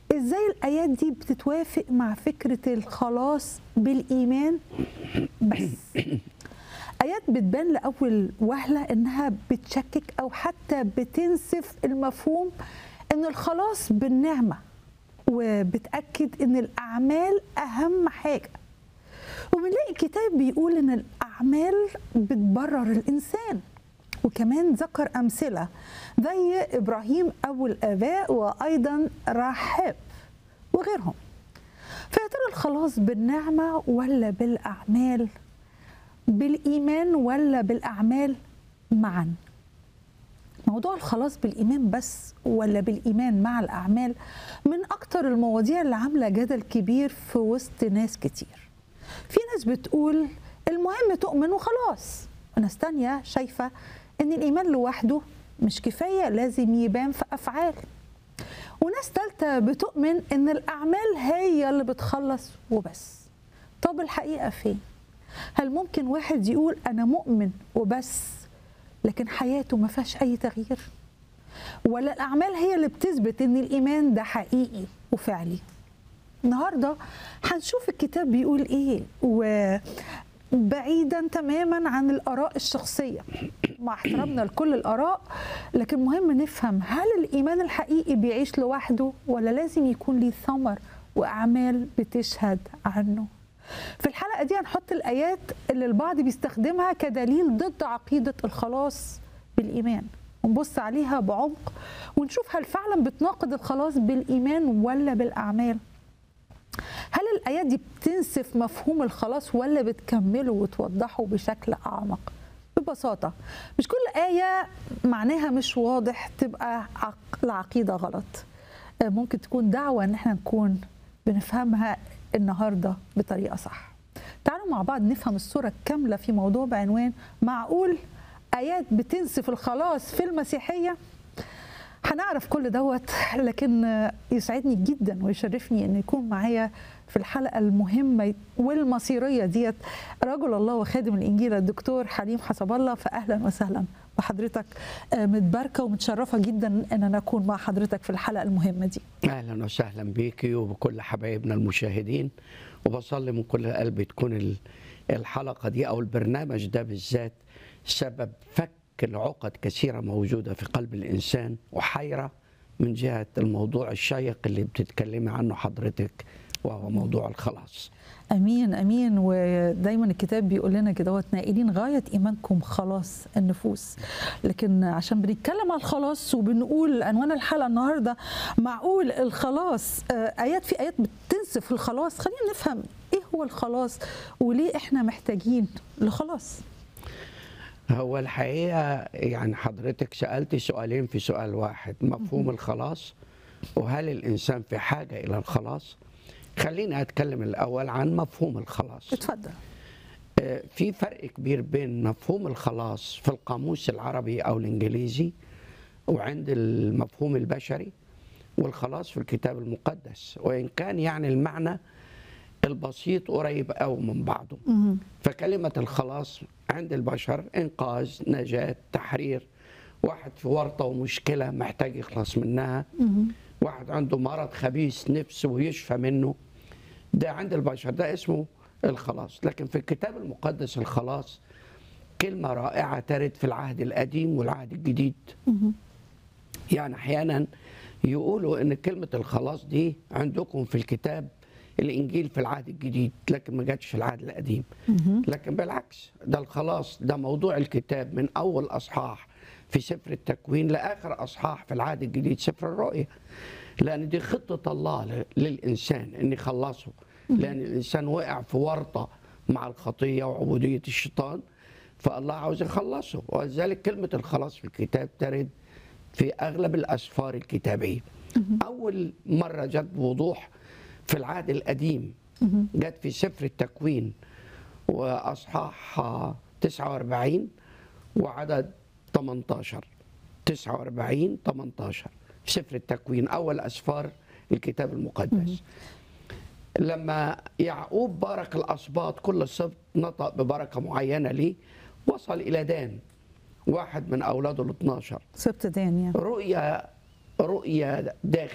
ازاي الايات دي بتتوافق مع فكره الخلاص بالايمان بس ايات بتبان لاول وهله انها بتشكك او حتى بتنسف المفهوم ان الخلاص بالنعمه وبتاكد ان الاعمال اهم حاجه وبنلاقي الكتاب بيقول ان الاعمال بتبرر الانسان وكمان ذكر امثله زي ابراهيم ابو الاباء وايضا راحاب وغيرهم فيا ترى الخلاص بالنعمه ولا بالاعمال بالايمان ولا بالاعمال معا موضوع الخلاص بالايمان بس ولا بالايمان مع الاعمال من اكتر المواضيع اللي عامله جدل كبير في وسط ناس كتير في ناس بتقول المهم تؤمن وخلاص وناس تانية شايفة ان الايمان لوحده مش كفاية لازم يبان في افعال وناس تالتة بتؤمن ان الاعمال هي اللي بتخلص وبس طب الحقيقة فين هل ممكن واحد يقول انا مؤمن وبس لكن حياته ما فيهاش اي تغيير ولا الاعمال هي اللي بتثبت ان الايمان ده حقيقي وفعلي النهارده هنشوف الكتاب بيقول ايه وبعيدا تماما عن الاراء الشخصيه مع احترامنا لكل الاراء لكن مهم نفهم هل الايمان الحقيقي بيعيش لوحده ولا لازم يكون ليه ثمر واعمال بتشهد عنه في الحلقه دي هنحط الايات اللي البعض بيستخدمها كدليل ضد عقيده الخلاص بالايمان ونبص عليها بعمق ونشوف هل فعلا بتناقض الخلاص بالايمان ولا بالاعمال هل الآيات دي بتنسف مفهوم الخلاص ولا بتكمله وتوضحه بشكل أعمق؟ ببساطة مش كل آية معناها مش واضح تبقى عق- العقيدة غلط آه، ممكن تكون دعوة إن احنا نكون بنفهمها النهاردة بطريقة صح تعالوا مع بعض نفهم الصورة الكاملة في موضوع بعنوان معقول آيات بتنسف الخلاص في المسيحية هنعرف كل دوت لكن يسعدني جدا ويشرفني ان يكون معايا في الحلقه المهمه والمصيريه ديت رجل الله وخادم الانجيل الدكتور حليم حسب الله فاهلا وسهلا بحضرتك آه، متباركه ومتشرفه جدا ان انا اكون مع حضرتك في الحلقه المهمه دي اهلا وسهلا بيكي وبكل حبايبنا المشاهدين وبصلي من كل قلبي تكون ال- الحلقه دي او البرنامج ده بالذات سبب فك العقد كثيره موجوده في قلب الانسان وحيره من جهه الموضوع الشيق اللي بتتكلمي عنه حضرتك وهو موضوع الخلاص امين امين ودايما الكتاب بيقول لنا كده نائلين غايه ايمانكم خلاص النفوس لكن عشان بنتكلم عن الخلاص وبنقول عنوان الحلقه النهارده معقول الخلاص آه، ايات في ايات بتنسف الخلاص خلينا نفهم ايه هو الخلاص وليه احنا محتاجين لخلاص هو الحقيقه يعني حضرتك سالتي سؤالين في سؤال واحد مفهوم الخلاص وهل الانسان في حاجه الى الخلاص خليني اتكلم الاول عن مفهوم الخلاص اتفضل آه، في فرق كبير بين مفهوم الخلاص في القاموس العربي او الانجليزي وعند المفهوم البشري والخلاص في الكتاب المقدس وان كان يعني المعنى البسيط قريب قوي من بعضه مهم. فكلمة الخلاص عند البشر إنقاذ نجاة تحرير واحد في ورطة ومشكلة محتاج يخلص منها مهم. واحد عنده مرض خبيث نفسه ويشفى منه ده عند البشر ده اسمه الخلاص لكن في الكتاب المقدس الخلاص كلمة رائعة ترد في العهد القديم والعهد الجديد مهم. يعني أحيانا يقولوا إن كلمة الخلاص دي عندكم في الكتاب الإنجيل في العهد الجديد لكن ما جاتش في العهد القديم مهم. لكن بالعكس ده الخلاص ده موضوع الكتاب من اول اصحاح في سفر التكوين لاخر اصحاح في العهد الجديد سفر الرؤيا لان دي خطه الله ل- للانسان ان يخلصه لان الانسان وقع في ورطه مع الخطيه وعبوديه الشيطان فالله عاوز يخلصه ولذلك كلمه الخلاص في الكتاب ترد في اغلب الاسفار الكتابيه اول مره جت بوضوح في العهد القديم جت في سفر التكوين واصحاح 49 وعدد 18 49 18 في سفر التكوين اول اسفار الكتاب المقدس لما يعقوب بارك الاسباط كل سبط نطق ببركه معينه ليه وصل الى دان واحد من اولاده ال 12 سبت دان يعني رؤية رؤية